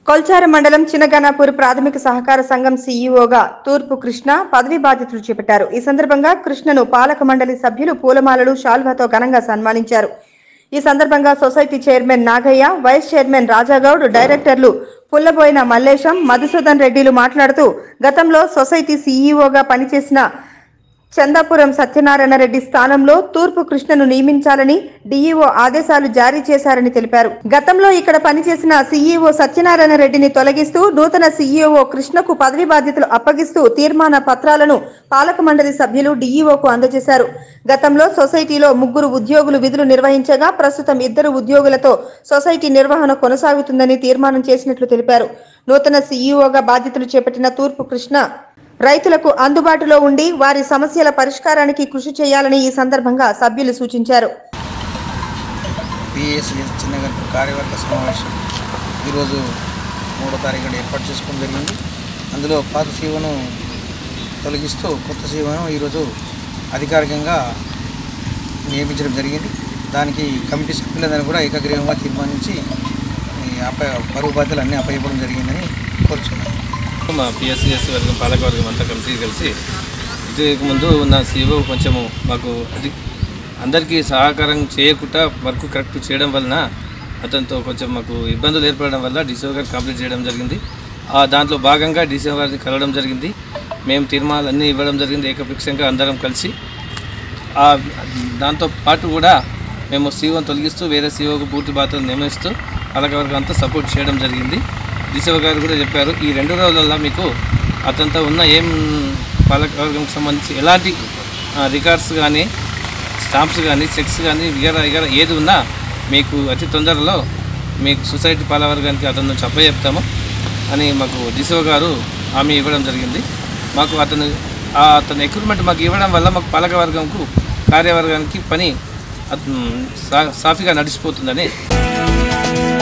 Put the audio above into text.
కొల్చారం మండలం చిన్నగనాపూర్ ప్రాథమిక సహకార సంఘం సీఈఓగా తూర్పు కృష్ణ పదవి బాధ్యతలు చేపట్టారు ఈ సందర్భంగా కృష్ణను పాలక మండలి సభ్యులు పూలమాలలు శాల్వాతో ఘనంగా సన్మానించారు ఈ సందర్భంగా society chairman Nagaiah vice chairman Raja Goud డైరెక్టర్లు పుల్లబోయిన మల్లేశం మధుసూదన్ రెడ్డిలు మాట్లాడుతూ గతంలో సొసైటీ సీఈఓగా పనిచేసిన చందాపురం సత్యనారాయణ రెడ్డి స్థానంలో తూర్పు కృష్ణను నియమించాలని డీఈఓ ఆదేశాలు జారీ చేశారని తెలిపారు గతంలో ఇక్కడ పనిచేసిన సీఈఓ సత్యనారాయణ రెడ్డిని తొలగిస్తూ నూతన సీఈఓ కృష్ణకు పదవి బాధ్యతలు అప్పగిస్తూ తీర్మాన పత్రాలను పాలక మండలి సభ్యులు డీఈఓకు అందజేశారు గతంలో సొసైటీలో ముగ్గురు ఉద్యోగులు విధులు నిర్వహించగా ప్రస్తుతం ఇద్దరు ఉద్యోగులతో సొసైటీ నిర్వహణ కొనసాగుతుందని తీర్మానం చేసినట్లు తెలిపారు నూతన సీఈఓగా బాధ్యతలు చేపట్టిన తూర్పు కృష్ణ రైతులకు అందుబాటులో ఉండి వారి సమస్యల పరిష్కారానికి కృషి చేయాలని ఈ సందర్భంగా సభ్యులు సూచించారు పిఎస్ఎస్ చిన్నగల్పు కార్యవర్గ సమావేశం ఈరోజు మూడో తారీఖున ఏర్పాటు చేసుకోవడం జరిగింది అందులో పాత సీవను తొలగిస్తూ కొత్త సీవను ఈరోజు అధికారికంగా నియమించడం జరిగింది దానికి కమిటీ సభ్యులందరూ కూడా ఏకగ్రీవంగా తీర్మానించి ఈ అప్ప పరువు బాధ్యతలు అన్నీ అప్పయ్యడం జరిగిందని కోరుచున్నాను మా పిఎస్సిఎస్ వర్గం పాలకవర్గం అంతా కలిసి కలిసి ఇంతకు ముందు ఉన్న సీఓ కొంచెము మాకు అది అందరికీ సహకారం చేయకుండా వర్క్ కరెక్ట్ చేయడం వలన అతనితో కొంచెం మాకు ఇబ్బందులు ఏర్పడడం వల్ల డిసిఓ గారు కంప్లీట్ చేయడం జరిగింది ఆ దాంట్లో భాగంగా డిసిఓ గారిని కలవడం జరిగింది మేము తీర్మానాలు అన్నీ ఇవ్వడం జరిగింది ఏకపక్షంగా అందరం కలిసి ఆ దాంతో పాటు కూడా మేము సీఓని తొలగిస్తూ వేరే సీఓకు పూర్తి బాధ్యతలు నియమిస్తూ పాలకవర్గం అంతా సపోర్ట్ చేయడం జరిగింది డిసిఓ గారు కూడా చెప్పారు ఈ రెండు రోజులలో మీకు అతనితో ఉన్న ఏం పాలకవర్గంకి సంబంధించి ఎలాంటి రికార్డ్స్ కానీ స్టాంప్స్ కానీ చెక్స్ కానీ ఇగర ఇగర ఏది ఉన్నా మీకు అతి తొందరలో మీకు సొసైటీ పాలకవర్గానికి అతను చెప్ప చెప్తాము అని మాకు డిసిఓ గారు హామీ ఇవ్వడం జరిగింది మాకు అతను ఆ అతని ఎక్విప్మెంట్ మాకు ఇవ్వడం వల్ల మాకు పాలకవర్గంకు కార్యవర్గానికి పని అత్- సా- సాఫీగా నడిచిపోతుందని